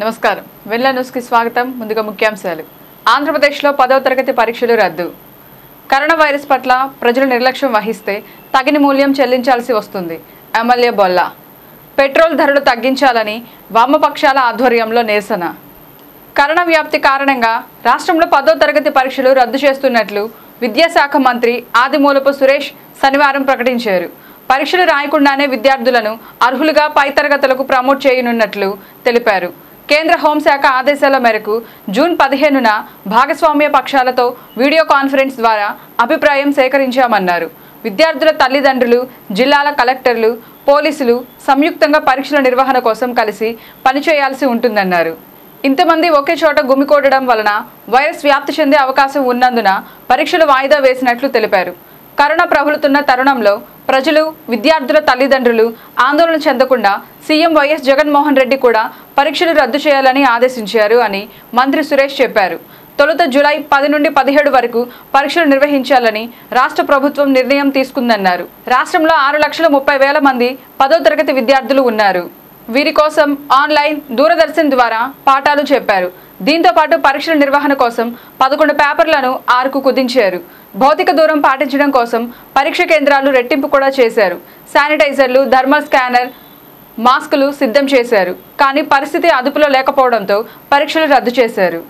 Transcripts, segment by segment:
నమస్కారం వెల్ల న్యూస్కి స్వాగతం ముందుగా ముఖ్యాంశాలు ఆంధ్రప్రదేశ్లో పదవ తరగతి పరీక్షలు రద్దు కరోనా వైరస్ పట్ల ప్రజలు నిర్లక్ష్యం వహిస్తే తగిన మూల్యం చెల్లించాల్సి వస్తుంది ఎమ్మెల్యే బొల్లా పెట్రోల్ ధరలు తగ్గించాలని వామపక్షాల ఆధ్వర్యంలో నిరసన కరోనా వ్యాప్తి కారణంగా రాష్ట్రంలో పదో తరగతి పరీక్షలు రద్దు చేస్తున్నట్లు విద్యాశాఖ మంత్రి ఆదిమూలపు సురేష్ శనివారం ప్రకటించారు పరీక్షలు రాయకుండానే విద్యార్థులను అర్హులుగా పై తరగతులకు ప్రమోట్ చేయనున్నట్లు తెలిపారు కేంద్ర హోంశాఖ ఆదేశాల మేరకు జూన్ పదిహేనున భాగస్వామ్య పక్షాలతో వీడియో కాన్ఫరెన్స్ ద్వారా అభిప్రాయం సేకరించామన్నారు విద్యార్థుల తల్లిదండ్రులు జిల్లాల కలెక్టర్లు పోలీసులు సంయుక్తంగా పరీక్షల నిర్వహణ కోసం కలిసి పనిచేయాల్సి ఉంటుందన్నారు ఇంతమంది ఒకే చోట గుమికూడడం వలన వైరస్ వ్యాప్తి చెందే అవకాశం ఉన్నందున పరీక్షలు వాయిదా వేసినట్లు తెలిపారు కరోనా ప్రబలుతున్న తరుణంలో ప్రజలు విద్యార్థుల తల్లిదండ్రులు ఆందోళన చెందకుండా సీఎం వైఎస్ జగన్మోహన్ రెడ్డి కూడా పరీక్షలు రద్దు చేయాలని ఆదేశించారు అని మంత్రి సురేష్ చెప్పారు తొలుత జూలై పది నుండి పదిహేడు వరకు పరీక్షలు నిర్వహించాలని రాష్ట్ర ప్రభుత్వం నిర్ణయం తీసుకుందన్నారు రాష్ట్రంలో ఆరు లక్షల ముప్పై వేల మంది పదో తరగతి విద్యార్థులు ఉన్నారు వీరి కోసం ఆన్లైన్ దూరదర్శన్ ద్వారా పాఠాలు చెప్పారు దీంతో పాటు పరీక్షల నిర్వహణ కోసం పదకొండు పేపర్లను ఆరుకు కుదించారు భౌతిక దూరం పాటించడం కోసం పరీక్ష కేంద్రాలు రెట్టింపు కూడా చేశారు శానిటైజర్లు థర్మల్ స్కానర్ మాస్కులు సిద్ధం చేశారు కానీ పరిస్థితి అదుపులో లేకపోవడంతో పరీక్షలు రద్దు చేశారు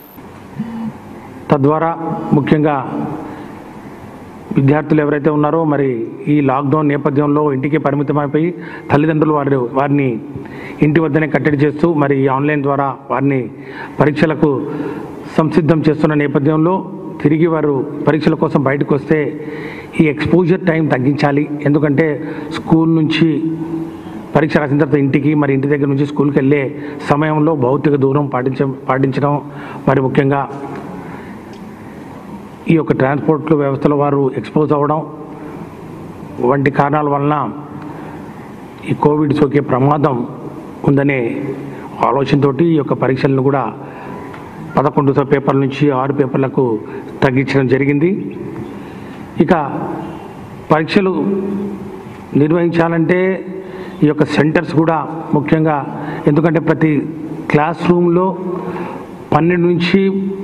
తద్వారా ముఖ్యంగా విద్యార్థులు ఎవరైతే ఉన్నారో మరి ఈ లాక్డౌన్ నేపథ్యంలో ఇంటికి పరిమితమైపోయి తల్లిదండ్రులు వారి వారిని ఇంటి వద్దనే కట్టడి చేస్తూ మరి ఈ ఆన్లైన్ ద్వారా వారిని పరీక్షలకు సంసిద్ధం చేస్తున్న నేపథ్యంలో తిరిగి వారు పరీక్షల కోసం బయటకు వస్తే ఈ ఎక్స్పోజర్ టైం తగ్గించాలి ఎందుకంటే స్కూల్ నుంచి పరీక్ష రాసిన తర్వాత ఇంటికి మరి ఇంటి దగ్గర నుంచి స్కూల్కి వెళ్ళే సమయంలో భౌతిక దూరం పాటించ పాటించడం మరి ముఖ్యంగా ఈ యొక్క ట్రాన్స్పోర్ట్ వ్యవస్థలో వారు ఎక్స్పోజ్ అవ్వడం వంటి కారణాల వలన ఈ కోవిడ్ సోకే ప్రమాదం ఉందనే ఆలోచనతో ఈ యొక్క పరీక్షలను కూడా పదకొండు పేపర్ల నుంచి ఆరు పేపర్లకు తగ్గించడం జరిగింది ఇక పరీక్షలు నిర్వహించాలంటే ఈ యొక్క సెంటర్స్ కూడా ముఖ్యంగా ఎందుకంటే ప్రతి క్లాస్ రూమ్లో పన్నెండు నుంచి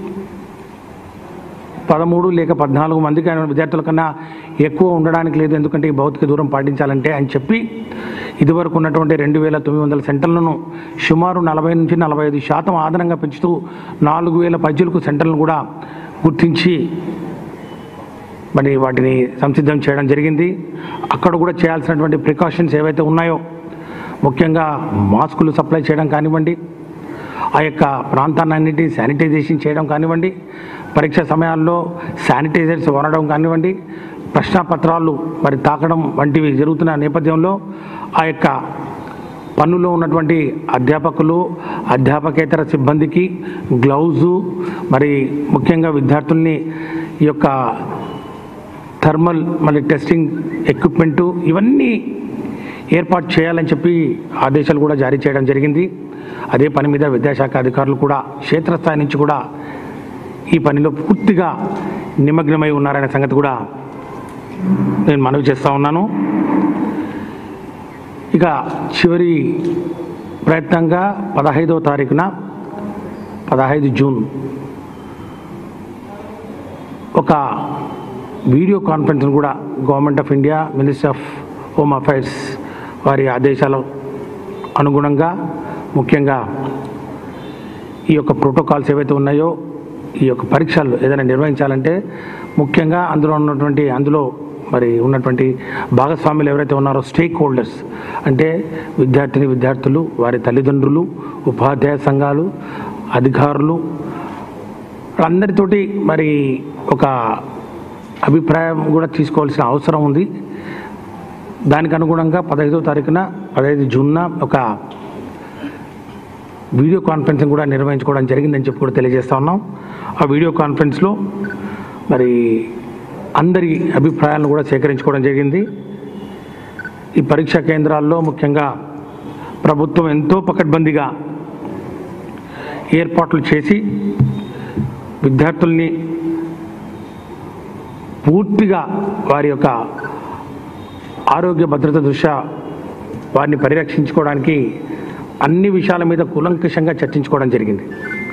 పదమూడు లేక పద్నాలుగు మందికి అయిన విద్యార్థుల కన్నా ఎక్కువ ఉండడానికి లేదు ఎందుకంటే ఈ భౌతిక దూరం పాటించాలంటే అని చెప్పి ఇదివరకు ఉన్నటువంటి రెండు వేల తొమ్మిది వందల సెంటర్లను సుమారు నలభై నుంచి నలభై ఐదు శాతం ఆదనంగా పెంచుతూ నాలుగు వేల పద్యులకు సెంటర్లను కూడా గుర్తించి మరి వాటిని సంసిద్ధం చేయడం జరిగింది అక్కడ కూడా చేయాల్సినటువంటి ప్రికాషన్స్ ఏవైతే ఉన్నాయో ముఖ్యంగా మాస్కులు సప్లై చేయడం కానివ్వండి ఆ యొక్క ప్రాంతాన్ని శానిటైజేషన్ చేయడం కానివ్వండి పరీక్ష సమయాల్లో శానిటైజర్స్ వాడడం కానివ్వండి ప్రశ్నాపత్రాలు మరి తాకడం వంటివి జరుగుతున్న నేపథ్యంలో ఆ యొక్క పన్నులో ఉన్నటువంటి అధ్యాపకులు అధ్యాపకేతర సిబ్బందికి గ్లౌజు మరి ముఖ్యంగా విద్యార్థుల్ని ఈ యొక్క థర్మల్ మరి టెస్టింగ్ ఎక్విప్మెంటు ఇవన్నీ ఏర్పాటు చేయాలని చెప్పి ఆదేశాలు కూడా జారీ చేయడం జరిగింది అదే పని మీద విద్యాశాఖ అధికారులు కూడా క్షేత్రస్థాయి నుంచి కూడా ఈ పనిలో పూర్తిగా నిమగ్నమై ఉన్నారనే సంగతి కూడా నేను మనవి చేస్తూ ఉన్నాను ఇక చివరి ప్రయత్నంగా పదహైదవ తారీఖున పదహైదు జూన్ ఒక వీడియో కాన్ఫరెన్స్ కూడా government of India ministry of home affairs వారి ఆదేశాల అనుగుణంగా ముఖ్యంగా ఈ యొక్క ప్రోటోకాల్స్ ఏవైతే ఉన్నాయో ఈ యొక్క పరీక్షలు ఏదైనా నిర్వహించాలంటే ముఖ్యంగా అందులో ఉన్నటువంటి అందులో మరి ఉన్నటువంటి భాగస్వాములు ఎవరైతే ఉన్నారో స్టేక్ హోల్డర్స్ అంటే విద్యార్థిని విద్యార్థులు వారి తల్లిదండ్రులు ఉపాధ్యాయ సంఘాలు అధికారులు అందరితోటి మరి ఒక అభిప్రాయం కూడా తీసుకోవాల్సిన అవసరం ఉంది దానికి అనుగుణంగా పదహైదో తారీఖున పదహైదు జూన్న ఒక వీడియో కాన్ఫరెన్సింగ్ కూడా నిర్వహించుకోవడం జరిగిందని చెప్పి కూడా తెలియజేస్తా ఉన్నాం ఆ వీడియో కాన్ఫరెన్స్లో మరి అందరి అభిప్రాయాలను కూడా సేకరించుకోవడం జరిగింది ఈ పరీక్షా కేంద్రాల్లో ముఖ్యంగా ప్రభుత్వం ఎంతో పకడ్బందీగా ఏర్పాట్లు చేసి విద్యార్థుల్ని పూర్తిగా వారి యొక్క ఆరోగ్య భద్రత దృష్ట్యా వారిని పరిరక్షించుకోవడానికి అన్ని విషయాల మీద కూలంకషంగా చర్చించుకోవడం జరిగింది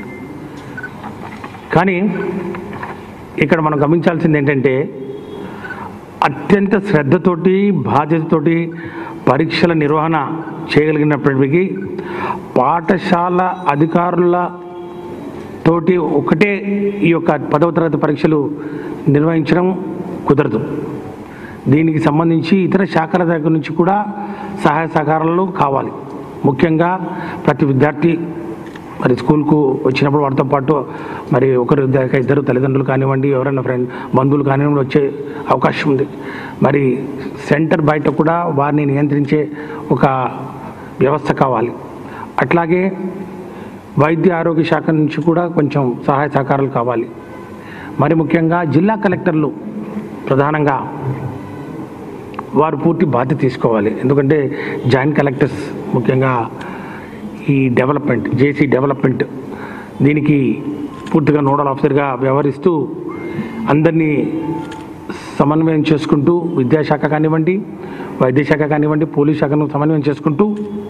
కానీ ఇక్కడ మనం గమనించాల్సింది ఏంటంటే అత్యంత శ్రద్ధతోటి బాధ్యతతోటి పరీక్షల నిర్వహణ చేయగలిగినప్పటికీ పాఠశాల అధికారుల తోటి ఒకటే ఈ యొక్క పదవ తరగతి పరీక్షలు నిర్వహించడం కుదరదు దీనికి సంబంధించి ఇతర శాఖల దగ్గర నుంచి కూడా సహాయ సహకారాలు కావాలి ముఖ్యంగా ప్రతి విద్యార్థి మరి స్కూల్కు వచ్చినప్పుడు వారితో పాటు మరి ఒకరు ఇద్దరు ఇద్దరు తల్లిదండ్రులు కానివ్వండి ఎవరైనా ఫ్రెండ్ బంధువులు కానివ్వండి వచ్చే అవకాశం ఉంది మరి సెంటర్ బయట కూడా వారిని నియంత్రించే ఒక వ్యవస్థ కావాలి అట్లాగే వైద్య ఆరోగ్య శాఖ నుంచి కూడా కొంచెం సహాయ సహకారాలు కావాలి మరి ముఖ్యంగా జిల్లా కలెక్టర్లు ప్రధానంగా వారు పూర్తి బాధ్యత తీసుకోవాలి ఎందుకంటే జాయింట్ కలెక్టర్స్ ముఖ్యంగా ఈ డెవలప్మెంట్ జేసీ డెవలప్మెంట్ దీనికి పూర్తిగా నోడల్ ఆఫీసర్గా వ్యవహరిస్తూ అందరినీ సమన్వయం చేసుకుంటూ విద్యాశాఖ కానివ్వండి వైద్య శాఖ కానివ్వండి పోలీస్ శాఖను సమన్వయం చేసుకుంటూ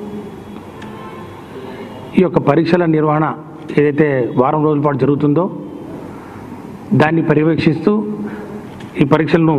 ఈ యొక్క పరీక్షల నిర్వహణ ఏదైతే వారం రోజుల పాటు జరుగుతుందో దాన్ని పర్యవేక్షిస్తూ ఈ పరీక్షలను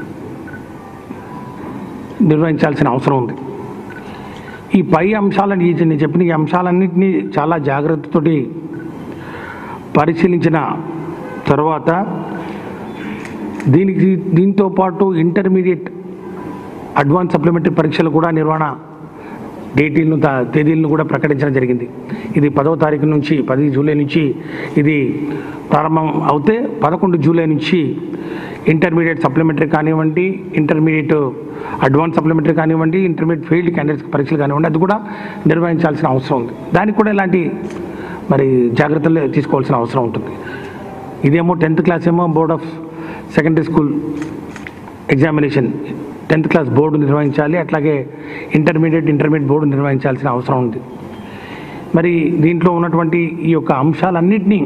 నిర్వహించాల్సిన అవసరం ఉంది ఈ పై అంశాలను ఈ నేను చెప్పిన ఈ అంశాలన్నింటినీ చాలా జాగ్రత్తతోటి పరిశీలించిన తర్వాత దీనికి దీంతో పాటు ఇంటర్మీడియట్ అడ్వాన్స్ సప్లిమెంటరీ పరీక్షలు కూడా నిర్వహణ డేటీలను తా- తేదీలను కూడా ప్రకటించడం జరిగింది ఇది పదవ తారీఖు నుంచి పది జూలై నుంచి ఇది ప్రారంభం అవుతే పదకొండు జూలై నుంచి ఇంటర్మీడియట్ సప్లిమెంటరీ కానివ్వండి ఇంటర్మీడియట్ అడ్వాన్స్ సప్లిమెంటరీ కానివ్వండి ఇంటర్మీడియట్ ఫెయిల్డ్ క్యాండిడేట్స్ పరీక్షలు కానివ్వండి అది కూడా నిర్వహించాల్సిన అవసరం ఉంది దానికి కూడా ఇలాంటి మరి జాగ్రత్తలు తీసుకోవాల్సిన అవసరం ఉంటుంది ఇదేమో టెన్త్ క్లాస్ ఏమో board of secondary school examination tenth class board నిర్వహించాలి అట్లాగే ఇంటర్మీడియట్ ఇంటర్మీడియట్ బోర్డు నిర్వహించాల్సిన అవసరం ఉంది మరి దీంట్లో ఉన్నటువంటి ఈ యొక్క అంశాలన్నింటినీ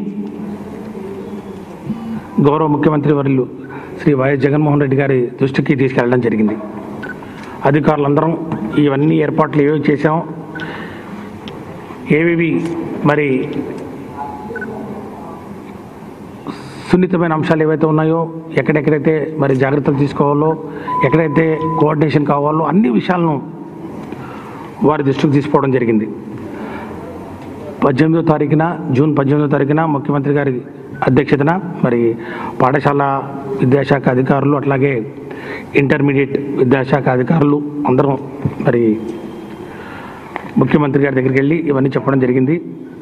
గౌరవ ముఖ్యమంత్రి వర్యులు శ్రీ వైఎస్ జగన్మోహన్ రెడ్డి గారి దృష్టికి తీసుకెళ్ళడం జరిగింది అధికారులందరం ఇవన్నీ ఏర్పాట్లు ఏవి చేశాం ఏవేవి మరి సున్నితమైన అంశాలు ఏవైతే ఉన్నాయో ఎక్కడెక్కడైతే మరి జాగ్రత్తలు తీసుకోవాలో ఎక్కడైతే కోఆర్డినేషన్ కావాలో అన్ని విషయాలను వారి దృష్టికి తీసుకోవడం జరిగింది పద్దెనిమిదో తారీఖున జూన్ పద్దెనిమిదో తారీఖున ముఖ్యమంత్రి గారి అధ్యక్షతన మరి పాఠశాల విద్యాశాఖ అధికారులు అట్లాగే ఇంటర్మీడియట్ విద్యాశాఖ అధికారులు అందరం మరి ముఖ్యమంత్రి గారి దగ్గరికి వెళ్ళి ఇవన్నీ చెప్పడం జరిగింది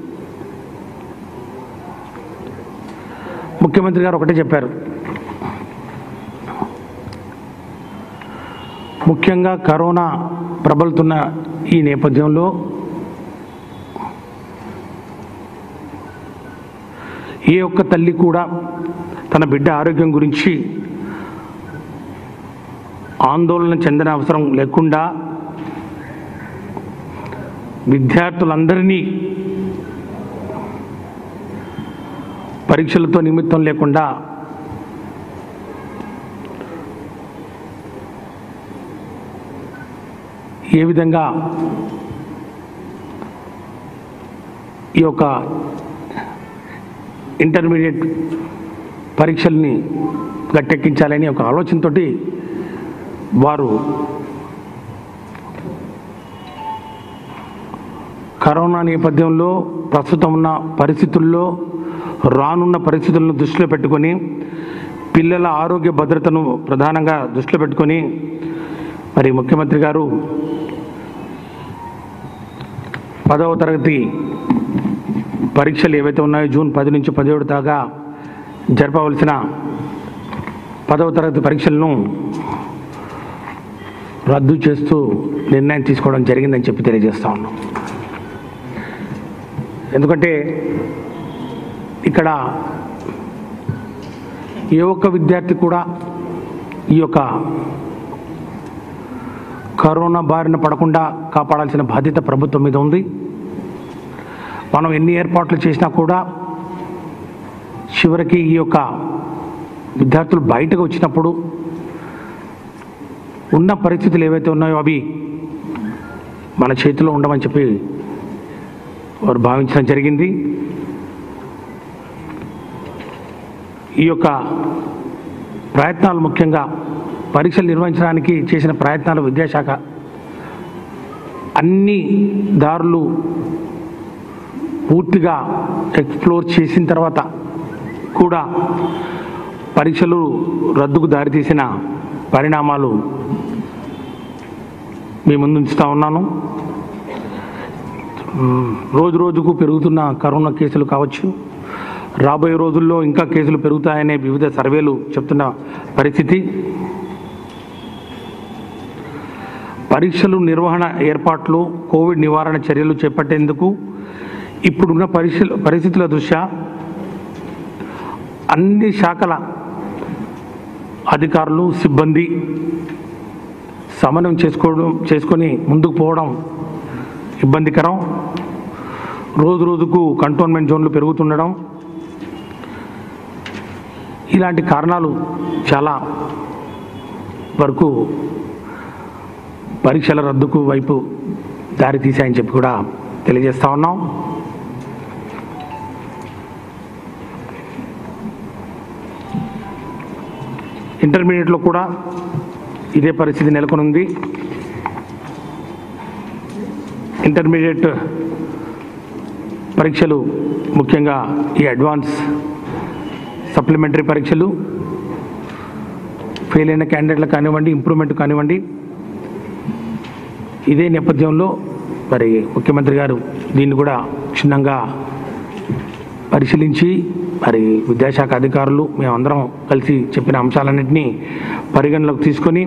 ముఖ్యమంత్రి గారు ఒకటే చెప్పారు ముఖ్యంగా కరోనా ప్రబలుతున్న ఈ నేపథ్యంలో ఏ ఒక్క తల్లి కూడా తన బిడ్డ ఆరోగ్యం గురించి ఆందోళన చెందిన అవసరం లేకుండా విద్యార్థులందరినీ పరీక్షలతో నిమిత్తం లేకుండా ఏ విధంగా ఈ యొక్క ఇంటర్మీడియట్ పరీక్షల్ని గట్టెక్కించాలని ఒక ఆలోచనతోటి వారు కరోనా నేపథ్యంలో ప్రస్తుతం ఉన్న పరిస్థితుల్లో రానున్న పరిస్థితులను దృష్టిలో పెట్టుకొని పిల్లల ఆరోగ్య భద్రతను ప్రధానంగా దృష్టిలో పెట్టుకొని మరి ముఖ్యమంత్రి గారు పదవ తరగతి పరీక్షలు ఏవైతే ఉన్నాయో జూన్ పది నుంచి పదిహేడు దాకా జరపవలసిన పదవ తరగతి పరీక్షలను రద్దు చేస్తూ నిర్ణయం తీసుకోవడం జరిగిందని చెప్పి తెలియజేస్తా ఉన్నాం ఎందుకంటే ఇక్కడ ఏ ఒక్క విద్యార్థి కూడా ఈ యొక్క కరోనా బారిన పడకుండా కాపాడాల్సిన బాధ్యత ప్రభుత్వం మీద ఉంది మనం ఎన్ని ఏర్పాట్లు చేసినా కూడా చివరికి ఈ యొక్క విద్యార్థులు బయటకు వచ్చినప్పుడు ఉన్న పరిస్థితులు ఏవైతే ఉన్నాయో అవి మన చేతిలో ఉండమని చెప్పి వారు భావించడం జరిగింది ఈ యొక్క ప్రయత్నాలు ముఖ్యంగా పరీక్షలు నిర్వహించడానికి చేసిన ప్రయత్నాలు విద్యాశాఖ అన్ని దారులు పూర్తిగా ఎక్స్ప్లోర్ చేసిన తర్వాత కూడా పరీక్షలు రద్దుకు దారితీసిన పరిణామాలు మీ ముందు ఉంచుతా ఉన్నాను మ్, రోజు రోజుకు పెరుగుతున్న కరోనా కేసులు కావచ్చు రాబోయే రోజుల్లో ఇంకా కేసులు పెరుగుతాయనే వివిధ సర్వేలు చెప్తున్న పరిస్థితి పరీక్షలు నిర్వహణ ఏర్పాట్లు కోవిడ్ నివారణ చర్యలు చేపట్టేందుకు ఇప్పుడున్న పరిస్థితుల పరిస్థితుల దృష్ట్యా అన్ని శాఖల అధికారులు సిబ్బంది సమన్వయం చేసుకోవడం చేసుకొని ముందుకు పోవడం ఇబ్బందికరం రోజు రోజుకు కంటోన్మెంట్ జోన్లు పెరుగుతుండడం ఇలాంటి కారణాలు చాలా వరకు పరీక్షల రద్దుకు వైపు దారి తీశాయని చెప్పి కూడా తెలియజేస్తా ఉన్నాం ఇంటర్మీడియట్లో కూడా ఇదే పరిస్థితి నెలకొని ఉంది ఇంటర్మీడియట్ పరీక్షలు ముఖ్యంగా ఈ అడ్వాన్స్ సప్లిమెంటరీ పరీక్షలు ఫెయిల్ అయిన క్యాండిడేట్లకు కానివ్వండి ఇంప్రూవ్మెంట్ కానివ్వండి ఇదే నేపథ్యంలో మరి ముఖ్యమంత్రి గారు దీన్ని కూడా క్షుణ్ణంగా పరిశీలించి మరి విద్యాశాఖ అధికారులు మేమందరం కలిసి చెప్పిన అంశాలన్నింటినీ పరిగణలోకి తీసుకొని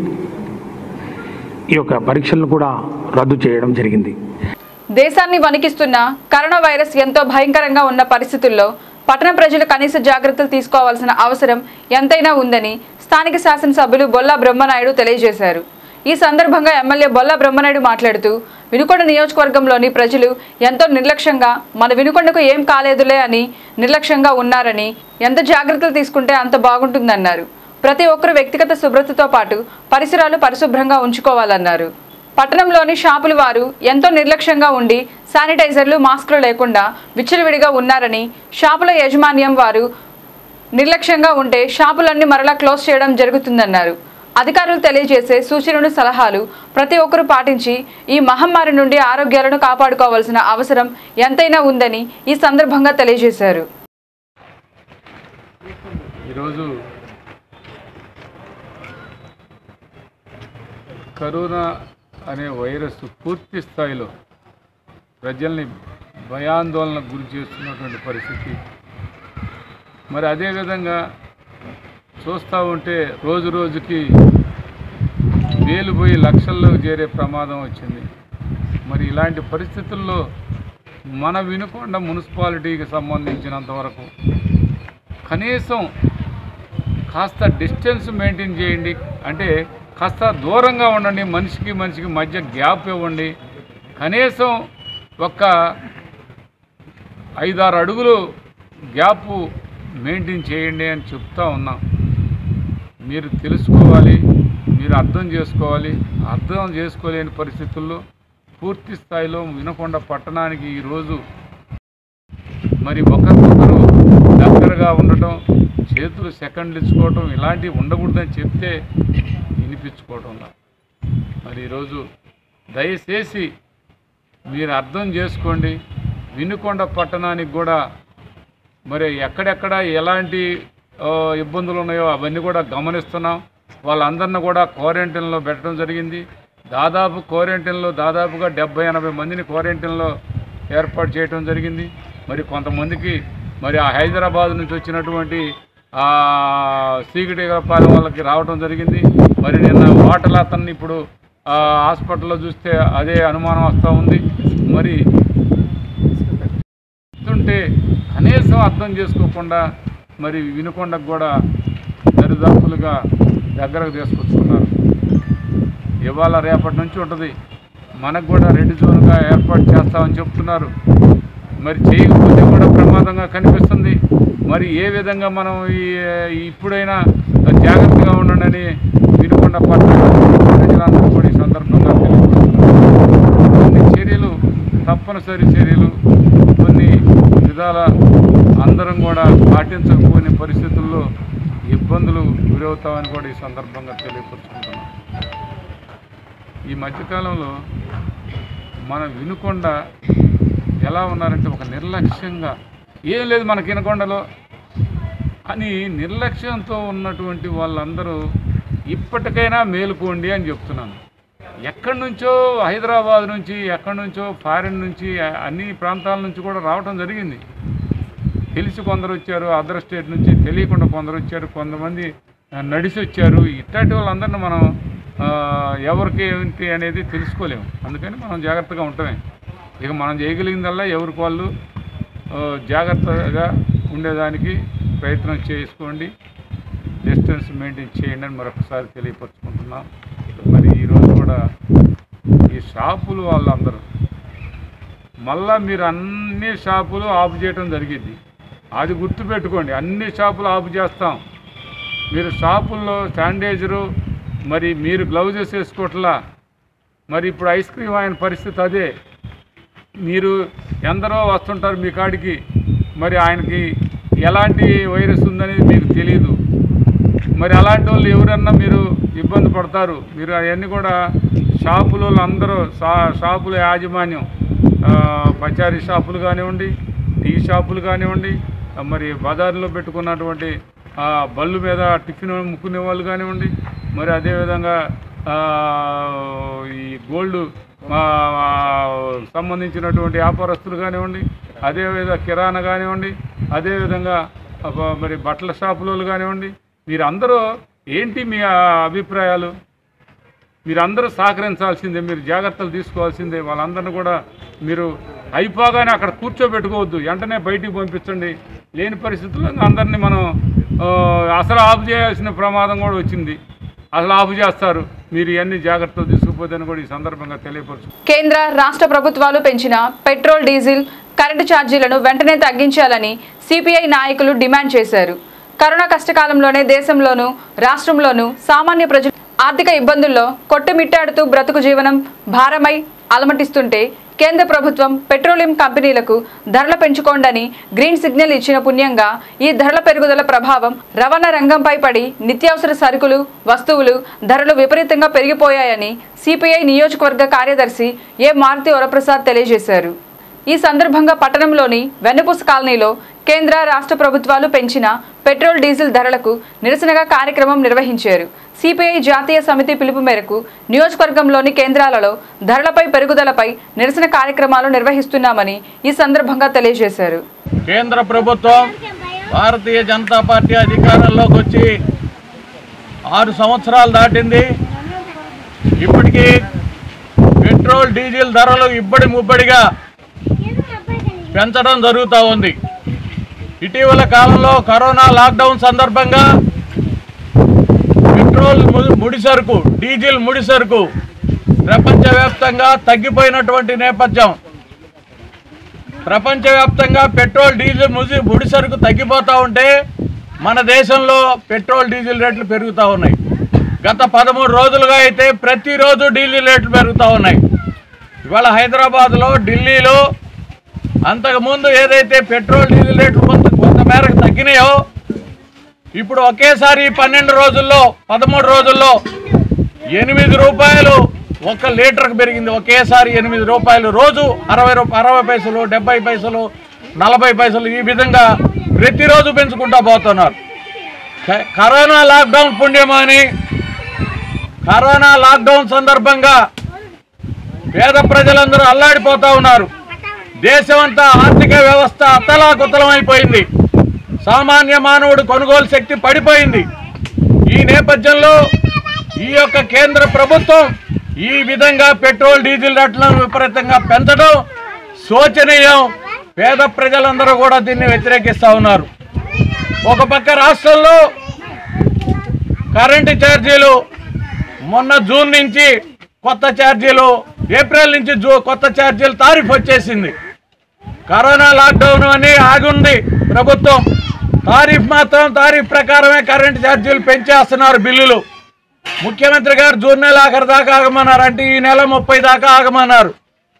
ఈ యొక్క పరీక్షలను కూడా రద్దు చేయడం జరిగింది దేశాన్ని వణికిస్తున్న కరోనా వైరస్ ఎంతో భయంకరంగా ఉన్న పరిస్థితుల్లో పట్టణ ప్రజలు కనీస జాగ్రత్తలు తీసుకోవాల్సిన అవసరం ఎంతైనా ఉందని స్థానిక శాసనసభ్యులు బొల్లా బ్రహ్మనాయుడు తెలియజేశారు ఈ సందర్భంగా ఎమ్మెల్యే బొల్లా బ్రహ్మనాయుడు మాట్లాడుతూ వినుకొండ నియోజకవర్గంలోని ప్రజలు ఎంతో నిర్లక్ష్యంగా మన వినుకొండకు ఏం కాలేదులే అని నిర్లక్ష్యంగా ఉన్నారని ఎంత జాగ్రత్తలు తీసుకుంటే అంత బాగుంటుందన్నారు ప్రతి ఒక్కరు వ్యక్తిగత శుభ్రతతో పాటు పరిసరాలు పరిశుభ్రంగా ఉంచుకోవాలన్నారు పట్టణంలోని షాపుల వారు ఎంతో నిర్లక్ష్యంగా ఉండి శానిటైజర్లు మాస్కులు లేకుండా విచ్చలవిడిగా ఉన్నారని షాపుల యాజమాన్యం వారు నిర్లక్ష్యంగా ఉంటే షాపులన్నీ మరలా క్లోజ్ చేయడం జరుగుతుందన్నారు అధికారులు తెలియజేసే సూచనలు సలహాలు ప్రతి ఒక్కరూ పాటించి ఈ మహమ్మారి నుండి ఆరోగ్యాలను కాపాడుకోవాల్సిన అవసరం ఎంతైనా ఉందని ఈ సందర్భంగా తెలియజేశారు ఈరోజు కరోనా అనే వైరస్ పూర్తి స్థాయిలో ప్రజల్ని భయాందోళనకు గురి చేస్తున్నటువంటి పరిస్థితి మరి అదేవిధంగా చూస్తూ ఉంటే రోజు రోజుకి వేలు పోయి లక్షల్లో చేరే ప్రమాదం వచ్చింది మరి ఇలాంటి పరిస్థితుల్లో మన వినుకొండ మున్సిపాలిటీకి సంబంధించినంత వరకు కనీసం కాస్త డిస్టెన్స్ మెయింటైన్ చేయండి అంటే కాస్త దూరంగా ఉండండి మనిషికి మనిషికి మధ్య గ్యాప్ ఇవ్వండి కనీసం ఒక ఐదారు అడుగులు గ్యాప్ మెయింటైన్ చేయండి అని చెప్తా ఉన్నాం మీరు తెలుసుకోవాలి మీరు అర్థం చేసుకోవాలి అర్థం చేసుకోలేని పరిస్థితుల్లో పూర్తి స్థాయిలో వినకొండ పట్టణానికి ఈరోజు మరి ఒకరికొకరు దగ్గరగా ఉండటం చేతులు సెకండ్లు ఇచ్చుకోవటం ఇలాంటివి ఉండకూడదని చెప్తే వినిపించుకోవటంలా మరి ఈరోజు దయచేసి మీరు అర్థం చేసుకోండి వినుకొండ పట్టణానికి కూడా మరి ఎక్కడెక్కడ ఎలాంటి ఆ, ఇబ్బందులు ఉన్నాయో అవన్నీ కూడా గమనిస్తున్నాం వాళ్ళందరిని కూడా క్వారంటైన్లో పెట్టడం జరిగింది దాదాపు క్వారంటైన్లో దాదాపుగా డెబ్బై ఎనభై మందిని క్వారంటైన్లో ఏర్పాటు చేయడం జరిగింది మరి కొంతమందికి మరి ఆ హైదరాబాద్ నుంచి వచ్చినటువంటి ఆ సీకిటిపాలెం వాళ్ళకి రావడం జరిగింది మరి నిన్న వాటల్ అతన్ని ఇప్పుడు ఆ, హాస్పిటల్లో చూస్తే అదే అనుమానం వస్తూ ఉంది మరి చెప్తుంటే కనీసం అర్థం చేసుకోకుండా మరి వినుకొండకు కూడా దరిదాపులుగా దగ్గరకు తీసుకొచ్చుకున్నారు ఇవాళ రేపటి నుంచి ఉంటుంది మనకు కూడా రెడ్ జోన్గా ఏర్పాటు చేస్తామని చెప్తున్నారు మరి చేయకపోతే కూడా ప్రమాదంగా కనిపిస్తుంది మరి ఏ విధంగా మనం ఈ ఇప్పుడైనా జాగ్రత్తగా ఉండండి వినుకొండ పట్టణ ప్రజలందరూ కూడా ఈ సందర్భంగా తెలియజేస్తున్నారు కొన్ని చర్యలు తప్ప తప్పనిసరి చర్యలు కొన్ని విధాల అందరం కూడా పాటించకపోయిన పరిస్థితుల్లో ఇబ్బందులు గురవుతామని కూడా ఈ సందర్భంగా తెలియపరుచుకుంటున్నాం ఈ మధ్యకాలంలో మనం వినుకొండ ఎలా ఉన్నారంటే ఒక నిర్లక్ష్యంగా ఏం లేదు మనకి వినకొండలో అని నిర్లక్ష్యంతో ఉన్నటువంటి వాళ్ళందరూ ఇప్పటికైనా మేలుకోండి అని చెప్తున్నాను ఎక్కడి నుంచో హైదరాబాద్ నుంచి ఎక్కడి నుంచో ఫారిన్ నుంచి అ- అన్ని ప్రాంతాల నుంచి కూడా రావటం జరిగింది తెలిసి కొందరు వచ్చారు అదర్ స్టేట్ నుంచి తెలియకుండా కొందరు వచ్చారు కొంతమంది ఆ, నడిచి వచ్చారు ఇట్లాంటి వాళ్ళందరినీ మనం ఆ, ఎవరికి ఏంటి అనేది తెలుసుకోలేము అందుకని మనం జాగ్రత్తగా ఉంటామే ఇక మనం చేయగలిగిందల్లా ఎవరికి వాళ్ళు ఆ, జాగ్రత్తగా ఉండేదానికి ప్రయత్నం చేసుకోండి డిస్టెన్స్ మెయింటైన్ చేయండి అని మరొకసారి తెలియపరుచుకుంటున్నాం మరి ఈరోజు కూడా ఈ షాపులు వాళ్ళందరూ మళ్ళా మీరు అన్ని షాపులు ఆఫ్ చేయడం జరిగింది అది గుర్తుపెట్టుకోండి అన్ని షాపులు ఆఫ్ చేస్తాం మీరు షాపుల్లో శానిటైజరు మరి మీరు గ్లౌజెస్ వేసుకోవట్లా మరి ఇప్పుడు ఐస్ క్రీమ్ ఆయన పరిస్థితి అదే మీరు ఎందరో వస్తుంటారు మీ కాడికి మరి ఆయనకి ఎలాంటి వైరస్ ఉందనేది మీకు తెలియదు మరి అలాంటి వాళ్ళు ఎవరన్నా మీరు ఇబ్బంది పడతారు మీరు అవన్నీ కూడా షాపులు అందరూ షా షాపుల యాజమాన్యం ఆ, పచారీ షాపులు కానివ్వండి టీ షాపులు కానివ్వండి ఆ, మరి బజార్లో పెట్టుకున్నటువంటి ఆ, బళ్ళు మీద టిఫిన్ అమ్ముకునే వాళ్ళు కానివ్వండి మరి అదేవిధంగా ఆ, ఈ గోల్డ్ ఆ, సంబంధించినటువంటి వ్యాపారస్తులు కానివ్వండి అదేవిధంగా కిరాణా కానివ్వండి అదేవిధంగా అబ్బ- మరి బట్టల షాపులు కానివ్వండి మీరందరూ ఏంటి మీ ఆ, అభిప్రాయాలు మీరందరూ సహకరించాల్సిందే మీరు జాగ్రత్తలు తీసుకోవాల్సిందే వాళ్ళందరినీ కూడా మీరు అయిపోగానే అక్కడ కూర్చోబెట్టుకోవద్దు వెంటనే బయటికి పంపించండి లేని పరిస్థితుల్లో ఇంకా అందరినీ మనం ఆ, అసలు ఆఫ్ చేయాల్సిన ప్రమాదం కూడా వచ్చింది అసలు ఆఫ్ చేస్తారు మీరు ఇవన్నీ జాగ్రత్తలు తీసుకుపోతేని కూడా ఈ సందర్భంగా తెలియపరచు కేంద్ర రాష్ట్ర ప్రభుత్వాలు పెంచిన పెట్రోల్ డీజిల్ కరెంటు ఛార్జీలను వెంటనే తగ్గించాలని సిపిఐ నాయకులు డిమాండ్ చేశారు కరోనా కష్టకాలంలోనే దేశంలోనూ రాష్ట్రంలోనూ సామాన్య ప్రజలు ఆర్థిక ఇబ్బందుల్లో కొట్టుమిట్టాడుతూ బ్రతుకు జీవనం భారమై అలమటిస్తుంటే కేంద్ర ప్రభుత్వం పెట్రోలియం కంపెనీలకు ధరలు పెంచుకోండని గ్రీన్ సిగ్నల్ ఇచ్చిన పుణ్యంగా ఈ ధరల పెరుగుదల ప్రభావం రవాణా రంగంపై పడి నిత్యావసర సరుకులు వస్తువులు ధరలు విపరీతంగా పెరిగిపోయాయని సిపిఐ నియోజకవర్గ కార్యదర్శి ఏ మారుతి వరప్రసాద్ తెలియజేశారు ఈ సందర్భంగా పట్టణంలోని వెన్నపూస కాలనీలో కేంద్ర రాష్ట్ర ప్రభుత్వాలు పెంచిన పెట్రోల్ డీజిల్ ధరలకు నిరసనగా కార్యక్రమం నిర్వహించారు సిపిఐ జాతీయ సమితి పిలుపు మేరకు నియోజకవర్గంలోని కేంద్రాలలో ధరలపై పెరుగుదలపై నిరసన కార్యక్రమాలు నిర్వహిస్తున్నామని ఈ సందర్భంగా తెలియజేశారు కేంద్ర ప్రభుత్వం భారతీయ జనతా పార్టీ అధికారంలోకి వచ్చి ఆరు సంవత్సరాలు దాటింది ఇప్పటికీ పెట్రోల్ డీజిల్ ధరలు ఇబ్బడి ముబ్బడిగా పెంచడం జరుగుతూ ఉంది ఇటీవల కాలంలో కరోనా లాక్డౌన్ సందర్భంగా పెట్రోల్ ము- ముడి సరుకు డీజిల్ ముడి సరుకు ప్రపంచవ్యాప్తంగా తగ్గిపోయినటువంటి నేపథ్యం ప్రపంచవ్యాప్తంగా పెట్రోల్ డీజిల్ ముసి ముడి సరుకు తగ్గిపోతూ ఉంటే మన దేశంలో పెట్రోల్ డీజిల్ రేట్లు పెరుగుతూ ఉన్నాయి గత పదమూడు రోజులుగా అయితే ప్రతిరోజు డీజిల్ రేట్లు పెరుగుతూ ఉన్నాయి ఇవాళ హైదరాబాద్లో ఢిల్లీలో అంతకుముందు ఏదైతే పెట్రోల్ డీజిల్ రేట్లు కొంత కొంత మేరకు తగ్గినాయో ఇప్పుడు ఒకేసారి ఈ పన్నెండు రోజుల్లో పదమూడు రోజుల్లో ఎనిమిది రూపాయలు ఒక లీటర్కి పెరిగింది ఒకేసారి ఎనిమిది రూపాయలు రోజు అరవై రూప అరవై పైసలు డెబ్బై పైసలు నలభై పైసలు ఈ విధంగా ప్రతిరోజు పెంచుకుంటా పోతున్నారు క- కరోనా లాక్డౌన్ పుణ్యమో అని కరోనా లాక్డౌన్ సందర్భంగా పేద ప్రజలందరూ అల్లాడిపోతా ఉన్నారు దేశమంతా ఆర్థిక వ్యవస్థ అతలాకుతలం అయిపోయింది సామాన్య మానవుడు కొనుగోలు శక్తి పడిపోయింది ఈ నేపథ్యంలో ఈ యొక్క కేంద్ర ప్రభుత్వం ఈ విధంగా పెట్రోల్ డీజిల్ రేట్లను విపరీతంగా పెంచడం శోచనీయం పేద ప్రజలందరూ కూడా దీన్ని వ్యతిరేకిస్తూ ఉన్నారు ఒక పక్క రాష్ట్రంలో కరెంటు ఛార్జీలు మొన్న జూన్ నుంచి కొత్త ఛార్జీలు ఏప్రిల్ నుంచి జూ కొత్త ఛార్జీలు తారీఫ్ వచ్చేసింది కరోనా లాక్డౌన్ అని ఆగుంది ప్రభుత్వం తారీఫ్ మాత్రం తారీఫ్ ప్రకారమే కరెంటు ఛార్జీలు పెంచేస్తున్నారు బిల్లులు ముఖ్యమంత్రి గారు జూన్ నెల ఆఖరి దాకా ఆగమన్నారు అంటే ఈ నెల ముప్పై దాకా ఆగమన్నారు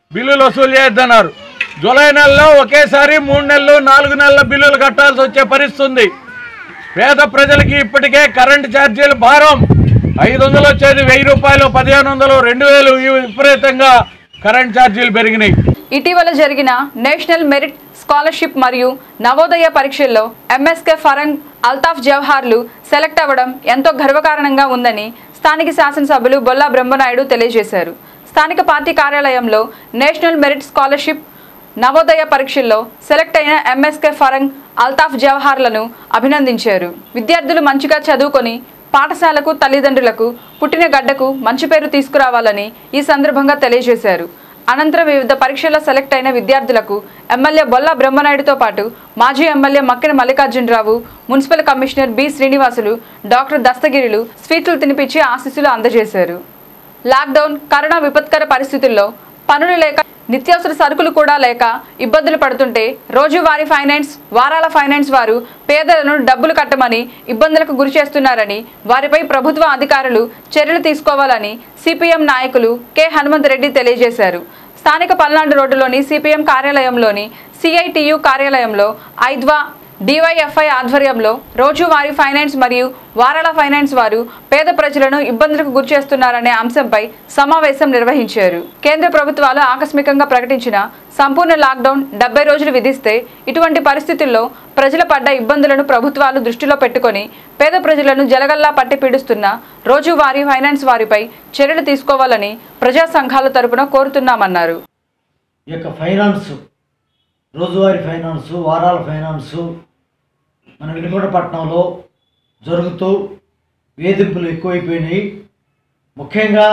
బిల్లులు వసూలు చేయొద్దన్నారు జూలై నెలలో ఒకేసారి మూడు నెలలు నాలుగు నెలల బిల్లులు కట్టాల్సి వచ్చే పరిస్థితి ఉంది పేద ప్రజలకి ఇప్పటికే కరెంటు ఛార్జీలు భారం ఐదు వందలు వచ్చేది వెయ్యి రూపాయలు పదిహేను వందలు రెండు వేలు ఇవి విపరీతంగా కరెంట్ ఛార్జీలు పెరిగినాయి ఇటీవల జరిగిన నేషనల్ మెరిట్ స్కాలర్షిప్ మరియు నవోదయ పరీక్షల్లో ఎంఎస్కే ఫరంగ్ అల్తాఫ్ జవహార్లు సెలెక్ట్ అవ్వడం ఎంతో గర్వకారణంగా ఉందని స్థానిక శాసనసభ్యులు బొల్లా బ్రహ్మనాయుడు తెలియజేశారు స్థానిక పార్టీ కార్యాలయంలో నేషనల్ మెరిట్ స్కాలర్షిప్ నవోదయ పరీక్షల్లో సెలెక్ట్ అయిన ఎంఎస్కే ఫరంగ్ అల్తాఫ్ జవహార్లను అభినందించారు విద్యార్థులు మంచిగా చదువుకొని పాఠశాలకు తల్లిదండ్రులకు పుట్టిన గడ్డకు మంచి పేరు తీసుకురావాలని ఈ సందర్భంగా తెలియజేశారు అనంతరం వివిధ పరీక్షల్లో సెలెక్ట్ అయిన విద్యార్థులకు ఎమ్మెల్యే బొల్లా బ్రహ్మనాయుడుతో పాటు మాజీ MLA Makkina Mallikarjunarao municipal commissioner B Srinivasulu doctor దస్తగిరిలు స్వీట్లు తినిపించి ఆశీస్సులు అందజేశారు లాక్డౌన్ కరోనా విపత్కర పరిస్థితుల్లో పనులు లేక నిత్యావసర సరుకులు కూడా లేక ఇబ్బందులు పడుతుంటే రోజువారీ ఫైనాన్స్ వారాల ఫైనాన్స్ వారు పేదలను డబ్బులు కట్టమని ఇబ్బందులకు గురి చేస్తున్నారని వారిపై ప్రభుత్వ అధికారులు చర్యలు తీసుకోవాలని సిపిఎం నాయకులు కె హనుమంత్ రెడ్డి తెలియజేశారు స్థానిక పల్నాడు రోడ్డులోని సిపిఎం కార్యాలయంలోని సిఐటియు కార్యాలయంలో ఐద్వా డివైఎఫ్ఐ ఆధ్వర్యంలో రోజువారీ ఫైనాన్స్ మరియు వారాల ఫైనాన్స్ వారు పేద ప్రజలను ఇబ్బందులకు గురిచేస్తున్నారనే అంశంపై సమావేశం నిర్వహించారు కేంద్ర ప్రభుత్వాలు ఆకస్మికంగా ప్రకటించిన సంపూర్ణ లాక్డౌన్ డెబ్బై రోజులు విధిస్తే ఇటువంటి పరిస్థితుల్లో ప్రజల పడ్డ ఇబ్బందులను ప్రభుత్వాలు దృష్టిలో పెట్టుకొని పేద ప్రజలను జలగల్లా పట్టి పీడిస్తున్న రోజువారీ ఫైనాన్స్ వారిపై చర్యలు తీసుకోవాలని ప్రజా సంఘాల తరపున కోరుతున్నామన్నారు ఈ యొక్క ఫైనాన్స్ రోజువారీ ఫైనాన్స్ వారాల ఫైనాన్స్ మన వినుకొండపట్నంలో జరుగుతూ వేధింపులు ఎక్కువైపోయినాయి ముఖ్యంగా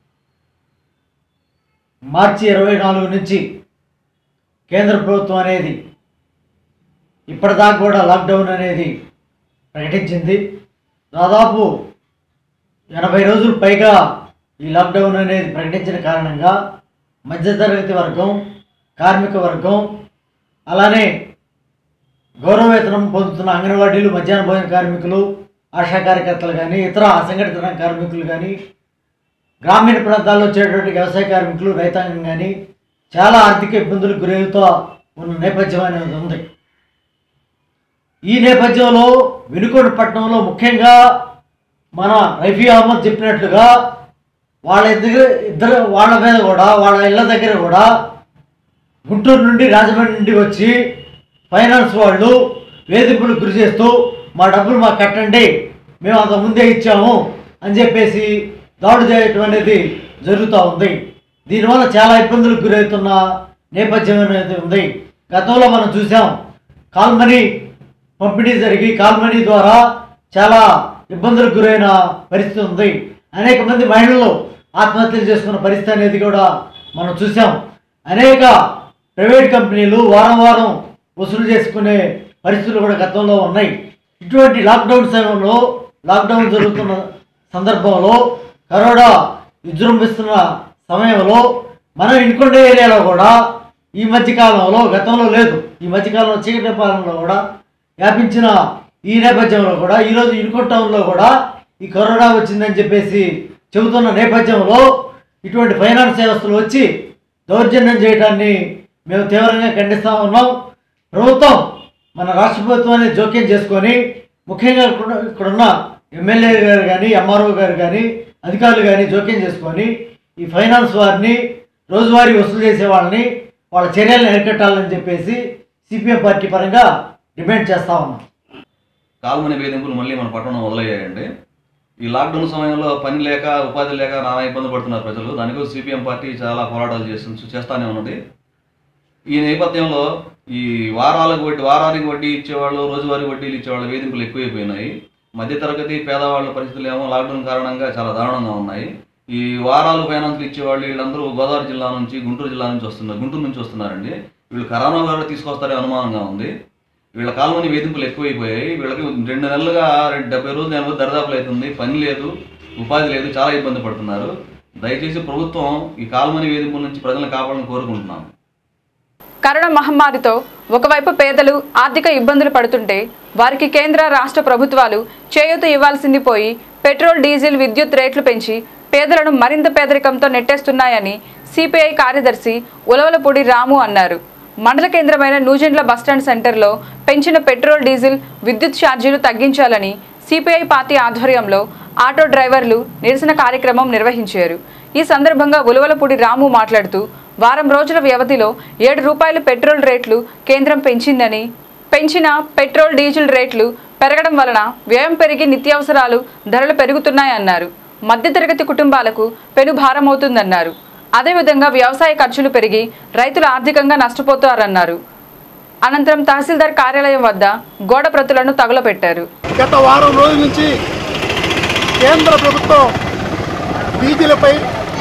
మార్చి ఇరవై నాలుగు నుంచి కేంద్ర ప్రభుత్వం అనేది ఇప్పటిదాకా కూడా లాక్డౌన్ అనేది ప్రకటించింది దాదాపు ఎనభై రోజులు పైగా ఈ లాక్డౌన్ అనేది ప్రకటించిన కారణంగా మధ్యతరగతి వర్గం కార్మిక వర్గం అలానే గౌరవవేతనం పొందుతున్న అంగన్వాడీలు మధ్యాహ్న భోజన కార్మికులు ఆశా కార్యకర్తలు కానీ ఇతర అసంఘటిత రంగ కార్మికులు కానీ గ్రామీణ ప్రాంతాల్లో వచ్చేటువంటి వ్యవసాయ కార్మికులు రైతాంగం కానీ చాలా ఆర్థిక ఇబ్బందులకు గురవుతూ ఉన్న నేపథ్యం అనేది ఉంది ఈ నేపథ్యంలో వినుకొండ పట్టణంలో ముఖ్యంగా మన రఫీ అహ్మద్ చెప్పినట్లుగా వాళ్ళ దగ్గర ఇద్దరు వాళ్ళ మీద కూడా వాళ్ళ ఇళ్ళ దగ్గర కూడా గుంటూరు నుండి రాజమండ్రి నుండి వచ్చి ఫైనాన్స్ వాళ్ళు వేధింపులకు గురి చేస్తూ మా డబ్బులు మాకు కట్టండి మేము అంత ముందే ఇచ్చాము అని చెప్పేసి దాడి చేయటం అనేది జరుగుతూ ఉంది దీనివల్ల చాలా ఇబ్బందులకు గురవుతున్న నేపథ్యం అనేది ఉంది గతంలో మనం చూసాం కాల్మనీ పంపిణీ జరిగి కాల్మనీ ద్వారా చాలా ఇబ్బందులకు గురైన పరిస్థితి ఉంది అనేక మంది మహిళలు ఆత్మహత్యలు చేసుకున్న పరిస్థితి అనేది కూడా మనం చూసాం అనేక ప్రైవేట్ కంపెనీలు వారం వారం వసూలు చేసుకునే పరిస్థితులు కూడా గతంలో ఉన్నాయి ఇటువంటి లాక్డౌన్ సమయంలో లాక్డౌన్ జరుగుతున్న సందర్భంలో కరోనా విజృంభిస్తున్న సమయంలో మనం ఇన్కొండ ఏరియాలో కూడా ఈ మధ్యకాలంలో గతంలో లేదు ఈ మధ్యకాలంలో చీకటి పాలనలో కూడా వ్యాపించిన ఈ నేపథ్యంలో కూడా ఈరోజు ఇన్కొండ టౌన్లో కూడా ఈ కరోనా వచ్చిందని చెప్పేసి చెబుతున్న నేపథ్యంలో ఇటువంటి ఫైనాన్స్ వ్యవస్థలు వచ్చి దౌర్జన్యం చేయడాన్ని మేము తీవ్రంగా ఖండిస్తా ఉన్నాం ప్రభుత్వం మన రాష్ట్ర ప్రభుత్వాన్ని జోక్యం చేసుకొని ముఖ్యంగా ఇక్కడ ఇక్కడున్న ఎమ్మెల్యే గారు కానీ ఎంఆర్ఓ గారు కానీ అధికారులు కానీ జోక్యం చేసుకొని ఈ ఫైనాన్స్ వారిని రోజువారీ వసూలు చేసే వాళ్ళని వాళ్ళ చర్యలను అరికట్టాలని చెప్పేసి సిపిఎం పార్టీ పరంగా డిమాండ్ చేస్తా ఉన్నాం కాల్మని వేధింపులు మళ్ళీ మన పట్టణం మొదలయ్యాయండి ఈ లాక్డౌన్ సమయంలో పని లేక ఉపాధి లేక నానా ఇబ్బంది పడుతున్నారు ప్రజలు దానికోసం సిపిఎం పార్టీ చాలా పోరాటాలు చేస్తు చేస్తానే ఉన్నది ఈ నేపథ్యంలో ఈ వారాలకు వడ్డీ వారానికి వడ్డీ ఇచ్చేవాళ్ళు రోజువారీ వడ్డీలు ఇచ్చేవాళ్ళు వేధింపులు ఎక్కువైపోయినాయి మధ్యతరగతి పేదవాళ్ళ పరిస్థితులు ఏమో లాక్డౌన్ కారణంగా చాలా దారుణంగా ఉన్నాయి ఈ వారాలు ఫైనాన్స్లు ఇచ్చేవాళ్ళు వీళ్ళందరూ గోదావరి జిల్లా నుంచి గుంటూరు జిల్లా నుంచి వస్తున్నారు గుంటూరు నుంచి వస్తున్నారండి వీళ్ళు కరోనా ద్వారా తీసుకొస్తారే అనుమానంగా ఉంది వీళ్ళ కాలంలోని వేధింపులు ఎక్కువైపోయాయి వీళ్ళకి రెండు నెలలుగా రెండు డెబ్బై రోజులు నెలలు దరిదాపులు అవుతుంది పని లేదు ఉపాధి లేదు చాలా ఇబ్బంది పడుతున్నారు దయచేసి ప్రభుత్వం ఈ కాల్మని వేధింపుల నుంచి ప్రజలను కాపాడాలని కోరుకుంటున్నాను కరోనా మహమ్మారితో ఒకవైపు పేదలు ఆర్థిక ఇబ్బందులు పడుతుంటే వారికి కేంద్ర రాష్ట్ర ప్రభుత్వాలు చేయూత ఇవ్వాల్సింది పోయి పెట్రోల్ డీజిల్ విద్యుత్ రేట్లు పెంచి పేదలను మరింత పేదరికంతో నెట్టేస్తున్నాయని సిపిఐ కార్యదర్శి ఉలవలపూడి రాము అన్నారు మండల కేంద్రమైన నూజెండ్ల బస్టాండ్ సెంటర్లో పెంచిన పెట్రోల్ డీజిల్ విద్యుత్ ఛార్జీలు తగ్గించాలని సిపిఐ పార్టీ ఆధ్వర్యంలో ఆటో డ్రైవర్లు నిరసన కార్యక్రమం నిర్వహించారు ఈ సందర్భంగా ఉలవలపూడి రాము మాట్లాడుతూ వారం రోజుల వ్యవధిలో ఏడు రూపాయల పెట్రోల్ రేట్లు కేంద్రం పెంచిందని పెంచిన పెట్రోల్ డీజిల్ రేట్లు పెరగడం వలన వ్యయం పెరిగి నిత్యావసరాలు ధరలు పెరుగుతున్నాయన్నారు మధ్యతరగతి కుటుంబాలకు పెను భారమవుతుందన్నారు అదేవిధంగా వ్యవసాయ ఖర్చులు పెరిగి రైతులు ఆర్థికంగా నష్టపోతారన్నారు అనంతరం తహసీల్దార్ కార్యాలయం వద్ద గోడ ప్రతులను తగులపెట్టారు గత వారం రోజుల నుంచి కేంద్ర ప్రభుత్వం డీజిల్పై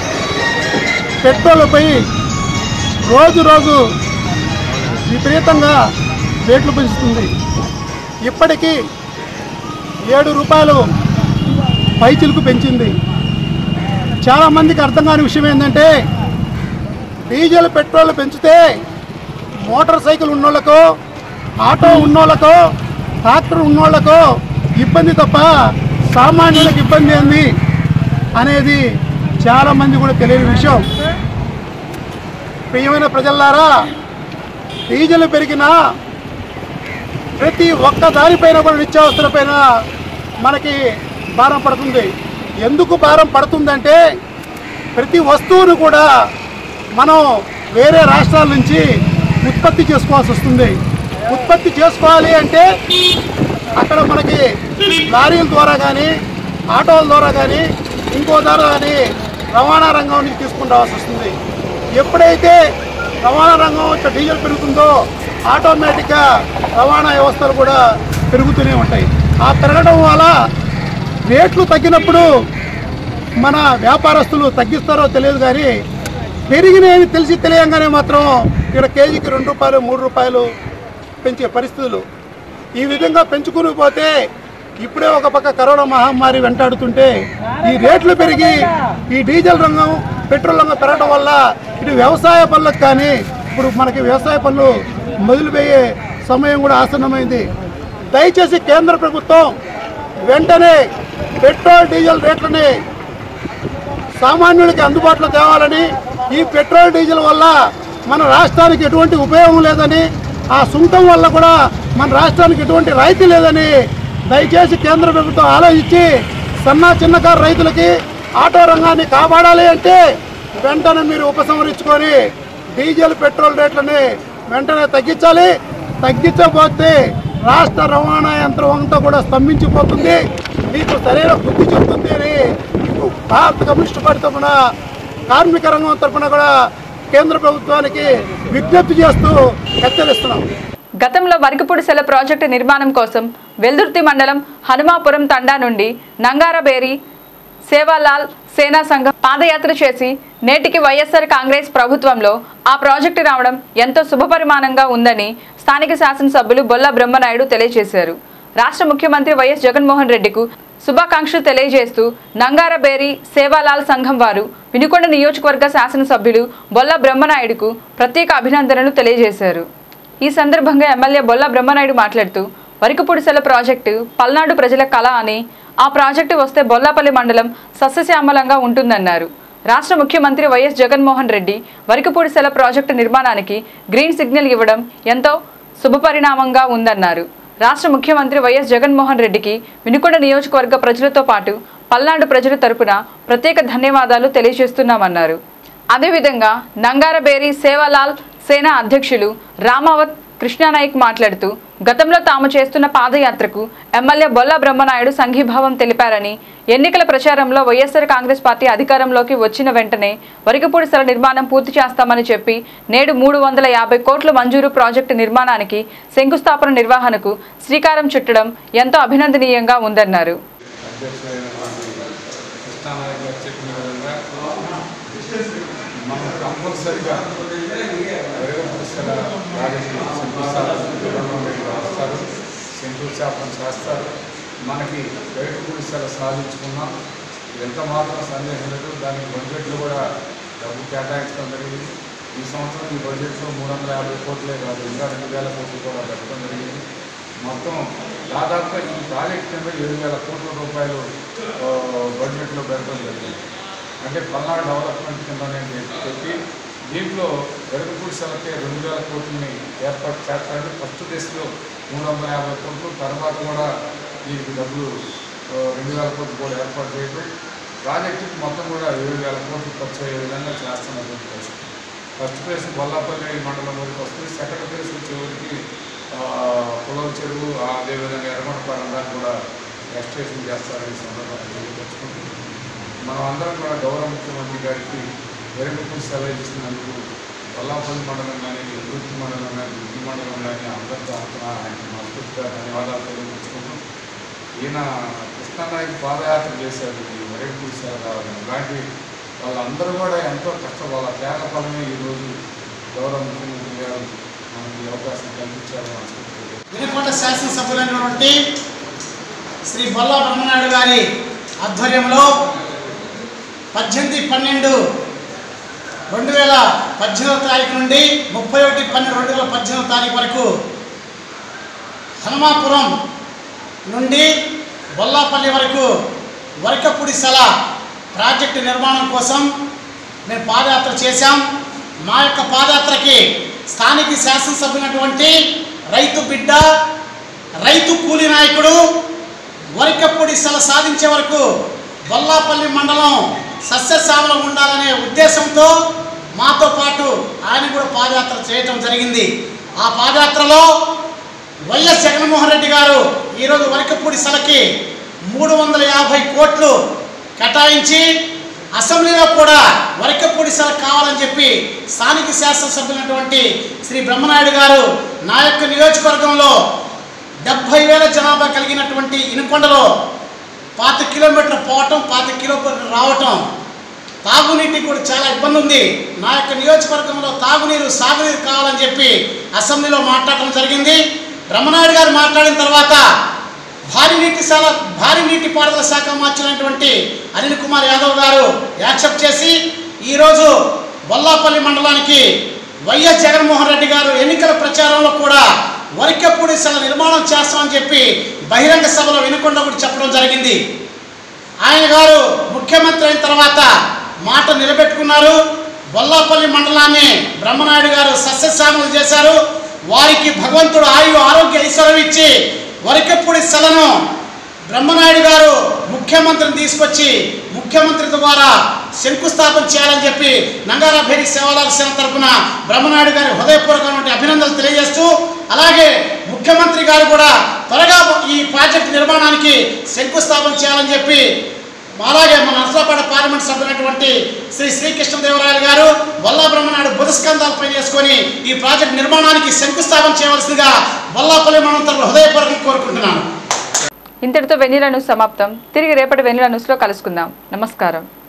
పెట్రోల్పై రోజు రోజు విపరీతంగా రేట్లు పెంచుతుంది ఇప్పటికీ ఏడు రూపాయలు పైచిలుకు పెంచింది చాలామందికి అర్థం కాని విషయం ఏంటంటే డీజిల్ పెట్రోల్ పెంచితే మోటార్ సైకిల్ ఉన్నోళ్ళకో ఆటో ఉన్నోళ్ళకో ట్రాక్టర్ ఉన్నోళ్ళకో ఇబ్బంది తప్ప సామాన్యులకు ఇబ్బంది ఏంది అనేది చాలామంది కూడా తెలియని విషయం ప్రియమైన ప్రజల్లారా డీజిల్ పెరిగినా ప్రతి ఒక్క దానిపైన కూడా నిత్యావసరపైన మనకి భారం పడుతుంది ఎందుకు భారం పడుతుందంటే ప్రతి వస్తువును కూడా మనం వేరే రాష్ట్రాల నుంచి ఉత్పత్తి చేసుకోవాల్సి వస్తుంది ఉత్పత్తి చేసుకోవాలి అంటే అక్కడ మనకి లారీల ద్వారా కానీ ఆటోల ద్వారా కానీ ఇంకో ద్వారా కానీ రవాణా రంగం నుంచి తీసుకుని రావాల్సి వస్తుంది ఎప్పుడైతే రవాణా రంగం వచ్చే డీజిల్ పెరుగుతుందో ఆటోమేటిక్గా రవాణా వ్యవస్థలు కూడా పెరుగుతూనే ఉంటాయి ఆ పెరగడం వల్ల రేట్లు తగ్గినప్పుడు మన వ్యాపారస్తులు తగ్గిస్తారో తెలియదు కానీ పెరిగినాయని తెలిసి తెలియంగానే మాత్రం ఇక్కడ కేజీకి రెండు రూపాయలు మూడు రూపాయలు పెంచే పరిస్థితులు ఈ విధంగా పెంచుకుని పోతే ఇప్పుడే ఒక పక్క కరోనా మహమ్మారి వెంటాడుతుంటే ఈ రేట్లు పెరిగి ఈ డీజిల్ రంగం పెట్రోల్ రంగం పెరగడం వల్ల ఇటు వ్యవసాయ పనులకు కానీ ఇప్పుడు మనకి వ్యవసాయ పనులు మొదలుపోయే సమయం కూడా ఆసన్నమైంది దయచేసి కేంద్ర ప్రభుత్వం వెంటనే పెట్రోల్ డీజిల్ రేట్లని సామాన్యుడికి అందుబాటులో తేవాలని ఈ పెట్రోల్ డీజిల్ వల్ల మన రాష్ట్రానికి ఎటువంటి ఉపయోగం లేదని ఆ సుంకం వల్ల కూడా మన రాష్ట్రానికి ఎటువంటి రాయితీ లేదని దయచేసి కేంద్ర ప్రభుత్వం ఆలోచించి సన్న చిన్నకారు రైతులకి ఆటో రంగాన్ని కాపాడాలి అంటే వెంటనే మీరు ఉపసంహరించుకొని డీజిల్ పెట్రోల్ రేట్లని వెంటనే తగ్గించాలి తగ్గించకపోతే రాష్ట్ర రవాణా యంత్రం అంతా కూడా స్తంభించిపోతుంది మీకు సరైన బుద్ధి చెప్తుంది అని భారత కమ్యూనిస్ట్ పార్టీ తరఫున కార్మిక రంగం తరఫున కూడా కేంద్ర ప్రభుత్వానికి విజ్ఞప్తి చేస్తూ హెచ్చరిస్తున్నాం గతంలో వరికపూడిసెల ప్రాజెక్టు నిర్మాణం కోసం వెల్దుర్తి మండలం హనుమాపురం తండా నుండి నంగారబేరి సేవాలాల్ సేనా సంఘం పాదయాత్ర చేసి నేటికి వైఎస్ఆర్ కాంగ్రెస్ ప్రభుత్వంలో ఆ ప్రాజెక్టు రావడం ఎంతో శుభపరిమాణంగా ఉందని స్థానిక శాసనసభ్యులు బొల్ల బ్రహ్మనాయుడు తెలియజేశారు రాష్ట్ర ముఖ్యమంత్రి వైఎస్ జగన్మోహన్ రెడ్డికు శుభాకాంక్షలు తెలియజేస్తూ నంగారబేరి సేవాలాల్ సంఘం వారు వినుకొండ నియోజకవర్గ శాసనసభ్యులు బొల్ల బ్రహ్మనాయుడుకు ప్రత్యేక అభినందనలు తెలియజేశారు ఈ సందర్భంగా ఎమ్మెల్యే బొల్ల బ్రహ్మనాయుడు మాట్లాడుతూ వరికపూడిసెల ప్రాజెక్టు పల్నాడు ప్రజల కళ అని ఆ ప్రాజెక్టు వస్తే బొల్లాపల్లి మండలం సస్యశ్యామలంగా ఉంటుందన్నారు రాష్ట్ర ముఖ్యమంత్రి వైఎస్ జగన్మోహన్ రెడ్డి వరికపూడిసెల ప్రాజెక్టు నిర్మాణానికి గ్రీన్ సిగ్నల్ ఇవ్వడం ఎంతో శుభపరిణామంగా ఉందన్నారు రాష్ట్ర ముఖ్యమంత్రి వైఎస్ జగన్మోహన్ రెడ్డికి వినుకొండ నియోజకవర్గ ప్రజలతో పాటు పల్నాడు ప్రజల తరపున ప్రత్యేక ధన్యవాదాలు తెలియజేస్తున్నామన్నారు అదేవిధంగా నంగారబేరి సేవాలాల్ సేనా అధ్యక్షులు రామావత్ కృష్ణానాయక్ మాట్లాడుతూ గతంలో తాము చేస్తున్న పాదయాత్రకు ఎమ్మెల్యే బొల్ల బ్రహ్మనాయుడు సంఘీభావం తెలిపారని ఎన్నికల ప్రచారంలో వైఎస్ఆర్ కాంగ్రెస్ పార్టీ అధికారంలోకి వచ్చిన వెంటనే వరికపూడి స్థల నిర్మాణం పూర్తి చేస్తామని చెప్పి నేడు మూడు వందల యాభై కోట్ల మంజూరు ప్రాజెక్టు నిర్మాణానికి శంకుస్థాపన నిర్వహణకు శ్రీకారం చుట్టడం ఎంతో అభినందనీయంగా ఉందన్నారు కృష్ణానాయక్ గారు చెప్పిన విధంగా మనం కంపల్సరిగా వైరపుస్తల ప్రాజెక్టు శంకుస్థాపన జగన్మోహన్ రెడ్డి గారు వస్తారు శంకుస్థాపన చేస్తారు మనకి వైరపుస్తల సాధించుకున్నాం ఎంత మాత్రం సందేహం లేదు దానికి బడ్జెట్లు కూడా డబ్బు కేటాయించడం జరిగింది ఈ సంవత్సరం ఈ బడ్జెట్లో మూడు వందల యాభై కోట్లే కాదు ఇంకా రెండు వేల కోట్లు కూడా పెట్టడం జరిగింది మొత్తం దాదాపుగా ఈ ప్రాజెక్ట్ కింద ఏడు వేల కోట్ల రూపాయలు ఆ, బడ్జెట్లో పెట్టడం జరిగింది అంటే పల్నాడు డెవలప్మెంట్ కింద అనేది పెట్టి దీంట్లో వెలుగుపూడి సెలకే రెండు వేల కోట్లని ఏర్పాటు చేస్తారంటే ఫస్ట్ దశలో మూడు వందల యాభై కోట్లు తర్వాత కూడా దీనికి డబ్బులు ఆ, రెండు వేల కోట్లు కూడా ఏర్పాటు చేయడం ప్రాజెక్టుకి మొత్తం కూడా ఏడు వేల కోట్లు ఖర్చు అయ్యే విధంగా చేస్తున్నటువంటి పరిస్థితి ఫస్ట్ ప్లేస్ బొల్లాపల్లి మండలం వరకు వస్తుంది సెకండ్ ప్లేస్ చివరికి పొలం చెరువు ఆ, అదేవిధంగా ఎర్రగొండపాలెం దాకా కూడా ఎక్స్టేషన్ చేస్తారని సందర్భంగా తెలియపరుచుకుంటూ మనం అందరం కూడా గౌరవ ముఖ్యమంత్రి గారికి వెలుగుపూడి సెలవు ఇచ్చినందుకు బొల్లాపల్లి మండలం కానీ వృత్తి మండలం కానీ వృద్ధి మండలం కానీ అందరి తరఫున ఆయనకి మనస్ఫూర్తిగా ధన్యవాదాలు తెలియపరుచుకుంటూ ఈయన కృష్ణానాయకి పాదయాత్ర చేశారు ఈ వెలుగుపూడి సెలవు రావాలని ఇలాంటి వాళ్ళందరూ కూడా ఎంతో కష్టం వాళ్ళ త్యాగ ఫలమే ఈరోజు గౌరవ ముఖ్యమంత్రి గారు మనకి ఈ అవకాశం కల్పించారు మనస్ఫూర్తిగా వినుకొండ శాసనసభ్యులైనటువంటి శ్రీ బొల్లా బ్రహ్మనాయుడు గారి ఆధ్వర్యంలో పద్దెనిమిది పన్నెండు రెండు వేల పద్దెనిమిదవ తారీఖు నుండి ముప్పై ఒకటి పన్నెండు రెండు వేల పద్దెనిమిదవ తారీఖు వరకు హనుమాపురం నుండి బొల్లాపల్లి వరకు వరకపుడిసల ప్రాజెక్టు నిర్మాణం కోసం మేము పాదయాత్ర చేశాం మా యొక్క పాదయాత్రకి స్థానిక శాసనసభ్యులైనటువంటి రైతు బిడ్డ రైతు కూలి నాయకుడు వరకపుడిసల సాధించే వరకు బొల్లాపల్లి మండలం సస్యశ్యామలం ఉండాలనే ఉద్దేశంతో మాతో పాటు ఆయన కూడా పాదయాత్ర చేయటం జరిగింది ఆ పాదయాత్రలో వైఎస్ జగన్మోహన్ రెడ్డి గారు ఈరోజు వరకపూడి సలకి మూడు వందల యాభై కోట్లు కేటాయించి అసెంబ్లీలో కూడా వరకపూడి సల కావాలని చెప్పి స్థానిక శాసనసభ్యులైనటువంటి శ్రీ బ్రహ్మనాయుడు గారు నా యొక్క నియోజకవర్గంలో డెబ్భై వేల జనాభా కలిగినటువంటి ఇనుకొండలో పాత కిలోమీటర్లు పోవటం పాత కిలోమీటర్లు రావటం తాగునీటికి కూడా చాలా ఇబ్బంది ఉంది నా యొక్క నియోజకవర్గంలో తాగునీరు సాగునీరు కావాలని చెప్పి అసెంబ్లీలో మాట్లాడటం జరిగింది బ్రహ్మనాయుడు గారు మాట్లాడిన తర్వాత భారీ నీటి శాల భారీ నీటి పారుదల శాఖ మార్చినటువంటి అనిల్ కుమార్ యాదవ్ గారు యాక్సెప్ట్ చేసి ఈరోజు బొల్లాపల్లి మండలానికి వైఎస్ జగన్మోహన్ రెడ్డి గారు ఎన్నికల ప్రచారంలో కూడా వరికపూడి సెల నిర్మాణం చేస్తామని చెప్పి బహిరంగ సభలో వినకుండా కూడా చెప్పడం జరిగింది ఆయన గారు ముఖ్యమంత్రి అయిన తర్వాత మాట నిలబెట్టుకున్నారు బొల్లాపల్లి మండలాన్ని బ్రహ్మనాయుడు గారు సస్యశ్యామలు చేశారు వారికి భగవంతుడు ఆయు ఆరోగ్య ఐశ్వర్యం ఇచ్చి వరికపూడి సెలను బ్రహ్మనాయుడు గారు ముఖ్యమంత్రిని తీసుకొచ్చి ముఖ్యమంత్రి ద్వారా శంకుస్థాపన చేయాలని చెప్పి నంగారా భేరి సేవలాల సేన తరపున బ్రహ్మనాయుడు గారి హృదయపూర్వకమైన అభినందనలు తెలియజేస్తూ అలాగే ముఖ్యమంత్రి గారు కూడా త్వరగా ఈ ప్రాజెక్టు నిర్మాణానికి శంకుస్థాపన చేయాలని చెప్పి అలాగే మన నర్సాపేట పార్లమెంట్ సభ్యులైనటువంటి శ్రీ శ్రీకృష్ణదేవరాయలు గారు బొల్లా బ్రహ్మనాయుడు బుధస్కంధాలపై చేసుకొని ఈ ప్రాజెక్టు నిర్మాణానికి శంకుస్థాపన చేయవలసిందిగా బొల్లాపల్లి మనం తరపు హృదయపూర్వకంగా కోరుకుంటున్నాను ఇంతటితో వెన్నెల న్యూస్ సమాప్తం తిరిగి రేపటి వెన్నెల న్యూస్లో కలుసుకుందాం నమస్కారం